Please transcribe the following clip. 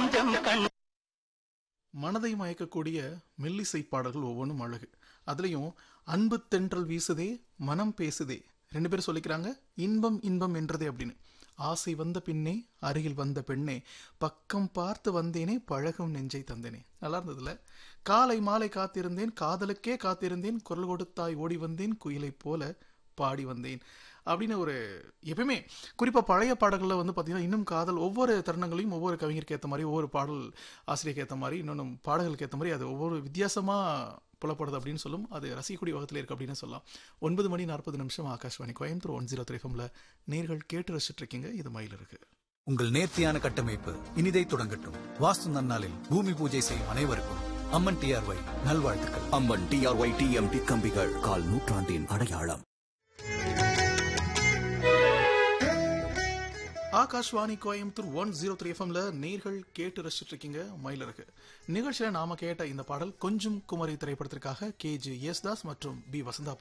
கொஞ்சம் கண் மனதை மயக்கக்கூடிய மெல்லிசை பாடல்கள் ஒவ்வொன்றும் அழகு அதுலயும் அன்பு தென்றல் வீசுதே மனம் பேசுதே ரெண்டு பேரும் சொல்லிக்கிறாங்க இன்பம் இன்பம் என்றதே அப்படின்னு ஆசை வந்த பின்னே அருகில் வந்த பெண்ணே பக்கம் பார்த்து வந்தேனே பழகும் நெஞ்சை தந்தேனே நல்லா இருந்ததுல காலை மாலை காத்திருந்தேன் காதலுக்கே காத்திருந்தேன் குரல் கொடுத்தாய் ஓடி வந்தேன் குயிலைப் போல பாடி வந்தேன் அப்படின்னு ஒரு எப்பயுமே குறிப்பாக பழைய பாடல்களில் வந்து பார்த்தீங்கன்னா இன்னும் காதல் ஒவ்வொரு தருணங்களையும் ஒவ்வொரு கவிஞருக்கு ஏற்ற மாதிரி ஒவ்வொரு பாடல் ஆசிரியருக்கு ஏற்ற மாதிரி இன்னொன்று பாடல்களுக்கு ஏற்ற மாதிரி அது ஒவ்வொரு வித்தியாசமாக புலப்படுது அப்படின்னு சொல்லும் அது ரசிக்கக்கூடிய வகத்தில் இருக்கு அப்படின்னு சொல்லலாம் ஒன்பது மணி நாற்பது நிமிஷம் Akashvani Coimbatore one zero three ஃபம்ல நேர்கள் கேட்டு ரசிச்சுட்டு இருக்கீங்க இது மயில் இருக்கு உங்கள் நேர்த்தியான கட்டமைப்பு இனிதை தொடங்கட்டும் வாஸ்து நன்னாளில் பூமி பூஜை செய்யும் அனைவருக்கும் அம்மன் டிஆர்ஒய் நல்வாழ்த்துக்கள் அம்மன் டிஆர்ஒய் டிஎம்டி கம்பிகள் கால் நூற்றாண்டின் அடையாளம் Akashvani Coimbatore one zero three எஃப்எம்ல நேர்கள் கேட்டு ரசிச்சுட்டு இருக்கீங்க மயில் இருக்கு நிகழ்ச்சியில நாம கேட்ட இந்த பாடல் கொஞ்சம் குமரி திரைப்படத்திற்காக கே ஜி எஸ் தாஸ் மற்றும் பி வசந்தா